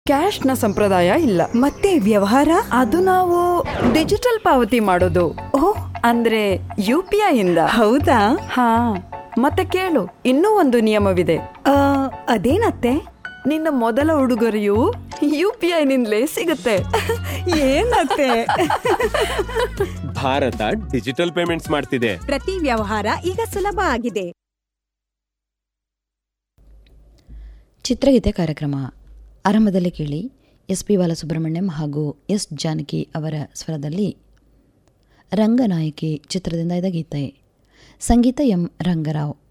ಕ್ಯಾಶ್ನ ಸಂಪ್ರದಾಯ ಇಲ್ಲ ಮತ್ತೆ ವ್ಯವಹಾರ ಅದು ನಾವು ಡಿಜಿಟಲ್ ಪಾವತಿ ಮಾಡೋದು ಓ ಅಂದ್ರೆ ಯು ಪಿ ಐ ಇಂದ ಹೌದಾ ಹಾ ಮತ್ತೆ ಕೇಳು ಇನ್ನೂ ಒಂದು ನಿಯಮವಿದೆ ಆ, ಅದೇನತ್ತೆ ನಿನ್ನ ಮೊದಲ ಉಡುಗೊರೆಯು ಯು ಪಿ ಐನಿಂದಲೇ ಸಿಗುತ್ತೆ ಏನತ್ತೆ ಭಾರತ ಡಿಜಿಟಲ್ ಪೇಮೆಂಟ್ಸ್ ಮಾಡ್ತಿದೆ ಪ್ರತಿ ವ್ಯವಹಾರ ಈಗ ಸುಲಭ ಆಗಿದೆ ಚಿತ್ರಗೀತೆ ಕಾರ್ಯಕ್ರಮ ಆರಂಭದಲ್ಲಿ ಕೇಳಿ ಎಸ್ ಪಿ ಬಾಲಸುಬ್ರಹ್ಮಣ್ಯಂ ಹಾಗೂ ಎಸ್ ಜಾನಕಿ ಅವರ ಸ್ವರದಲ್ಲಿ ರಂಗನಾಯಕಿ ಚಿತ್ರದಿಂದ ಇದ್ದ ಗೀತೆ ಸಂಗೀತ ಎಂ ರಂಗರಾವ್